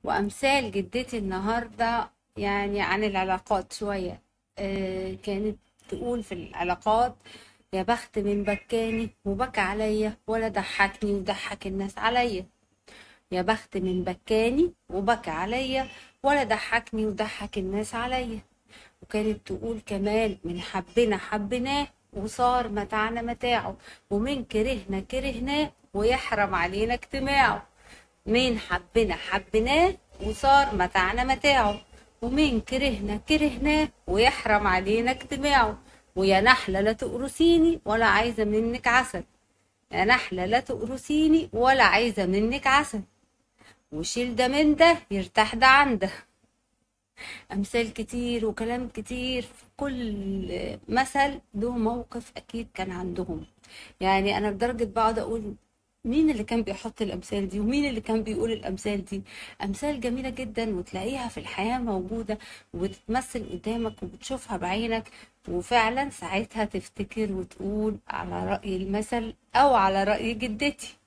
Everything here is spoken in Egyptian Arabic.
وأمثال جدتي النهاردة يعني عن العلاقات شوية آه كانت تقول في العلاقات يا بخت من بكاني وبكى عليا ولا ضحكني وضحك الناس عليا يا بخت من بكاني وبكى عليا ولا ضحكني وضحك الناس عليا وكانت تقول كمان من حبنا حبناه وصار متاعنا متاعه ومن كرهنا كرهناه ويحرم علينا اجتماعه مين حبنا حبناه وصار متاعنا متاعه ومين كرهنا كرهناه ويحرم علينا اجتماعه ويا نحلة لا تقرسيني ولا عايزة منك عسل يا نحلة لا تقرسيني ولا عايزة منك عسل وشيل ده من ده يرتاح ده عن ده أمثال كتير وكلام كتير في كل مثل له موقف أكيد كان عندهم يعني أنا لدرجة بقعد أقول مين اللي كان بيحط الأمثال دي ومين اللي كان بيقول الأمثال دي أمثال جميلة جدا وتلاقيها في الحياة موجودة وبتتمثل قدامك وبتشوفها بعينك وفعلا ساعتها تفتكر وتقول على رأي المثل أو على رأي جدتي